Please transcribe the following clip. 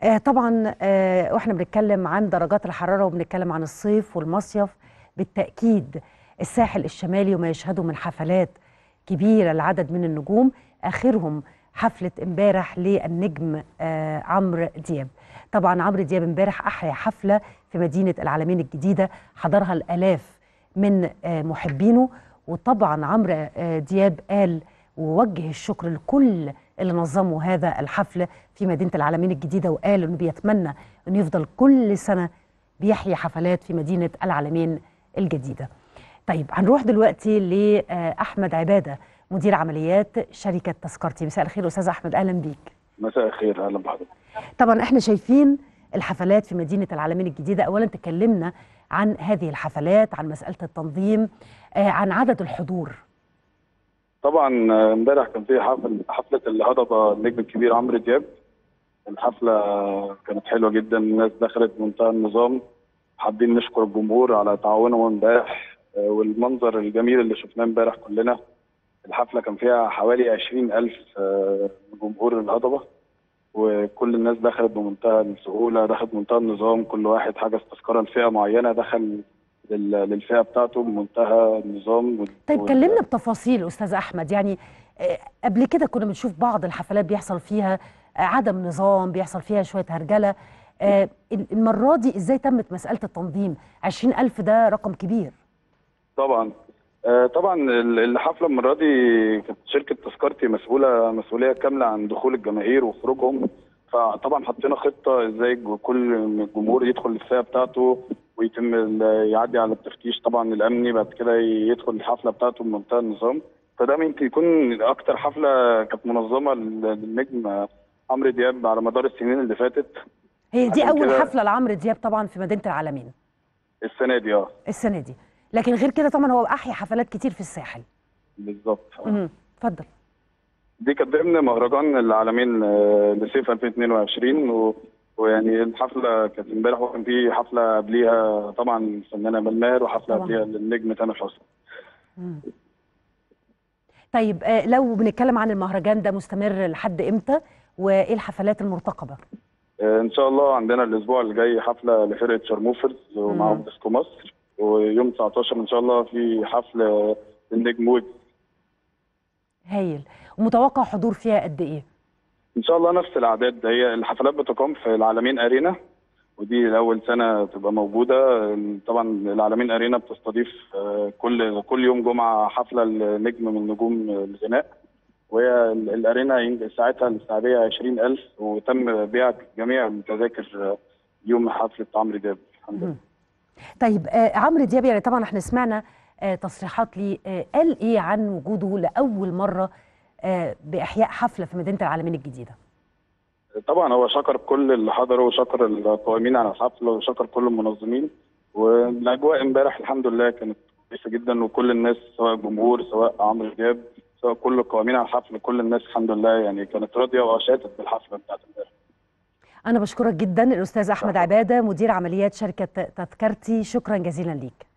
آه طبعا آه واحنا بنتكلم عن درجات الحراره وبنتكلم عن الصيف والمصيف بالتاكيد الساحل الشمالي وما يشهده من حفلات كبيره لعدد من النجوم اخرهم حفله امبارح للنجم آه عمرو دياب طبعا عمرو دياب امبارح احيا حفله في مدينه العالمين الجديده حضرها الالاف من آه محبينه وطبعا عمرو آه دياب قال ووجه الشكر لكل اللي نظموا هذا الحفل في مدينه العالمين الجديده وقال انه بيتمنى انه يفضل كل سنه بيحيي حفلات في مدينه العالمين الجديده. طيب هنروح دلوقتي لاحمد عباده مدير عمليات شركه تذكرتي مساء الخير استاذ احمد اهلا بيك. مساء الخير اهلا بحضرتك. طبعا احنا شايفين الحفلات في مدينه العالمين الجديده اولا تكلمنا عن هذه الحفلات عن مساله التنظيم آه عن عدد الحضور طبعا امبارح كان في حفل حفله الهضبه النجم الكبير عمرو دياب الحفله كانت حلوه جدا الناس دخلت منتهى النظام حابين نشكر الجمهور على تعاونهم امبارح والمنظر الجميل اللي شفناه امبارح كلنا الحفله كان فيها حوالي 20000 جمهور الهضبه وكل الناس دخلت بمنتهى السهوله دخلت بمنتهى النظام كل واحد حجز تذكره لفئه معينه دخل للفئه بتاعته بمنتهى النظام طيب و... كلمنا بتفاصيل استاذ احمد يعني قبل كده كنا بنشوف بعض الحفلات بيحصل فيها عدم نظام بيحصل فيها شويه هرجله المره دي ازاي تمت مساله التنظيم 20000 ده رقم كبير طبعا طبعا الحفله المره دي كانت شركه تذكرتي مسؤوله مسؤوليه كامله عن دخول الجماهير وخروجهم فطبعا حطينا خطه ازاي كل الجمهور يدخل الفئه بتاعته ويتم يعدي على التفتيش طبعا الامني بعد كده يدخل الحفله بتاعته بمنتهى النظام فده يمكن يكون اكتر حفله كانت منظمه للنجم عمرو دياب على مدار السنين اللي فاتت هي دي اول حفله لعمرو دياب طبعا في مدينه العالمين السنه دي اه السنه دي لكن غير كده طبعا هو احيا حفلات كتير في الساحل بالظبط اتفضل دي كانت ضمن مهرجان العالمين لصيف 2022 و... ويعني الحفله كانت امبارح وكان في حفله قبليها طبعا الفنانه ملمار وحفله قبليها للنجم تامر حسني. طيب آه لو بنتكلم عن المهرجان ده مستمر لحد امتى وايه الحفلات المرتقبه؟ آه ان شاء الله عندنا الاسبوع اللي جاي حفله لفرقه شرموفرز ومعاهم ديسكو مصر ويوم 19 ان شاء الله في حفله للنجم ويجز. هايل ومتوقع حضور فيها قد ايه؟ ان شاء الله نفس الاعداد هي الحفلات بتقام في العالمين ارينا ودي لاول سنه تبقى موجوده طبعا العالمين ارينا بتستضيف كل كل يوم جمعه حفله لنجم من نجوم الغناء وهي الارينا ساعتها الاستيعابيه 20000 وتم بيع جميع التذاكر يوم حفله عمرو دياب الحمد لله طيب آه عمرو دياب يعني طبعا احنا سمعنا آه تصريحات ليه آه قال ايه عن وجوده لاول مره باحياء حفله في مدينه العالمين الجديده طبعا هو شكر كل اللي حضروا وشكر القائمين على الحفله وشكر كل المنظمين والاجواء امبارح الحمد لله كانت كويسه جدا وكل الناس سواء الجمهور سواء عمرو دياب سواء كل القائمين على الحفله كل الناس الحمد لله يعني كانت راضيه واشادت بالحفله بتاعت امبارح انا بشكرك جدا الاستاذ احمد عباده مدير عمليات شركه تذكرتي شكرا جزيلا ليك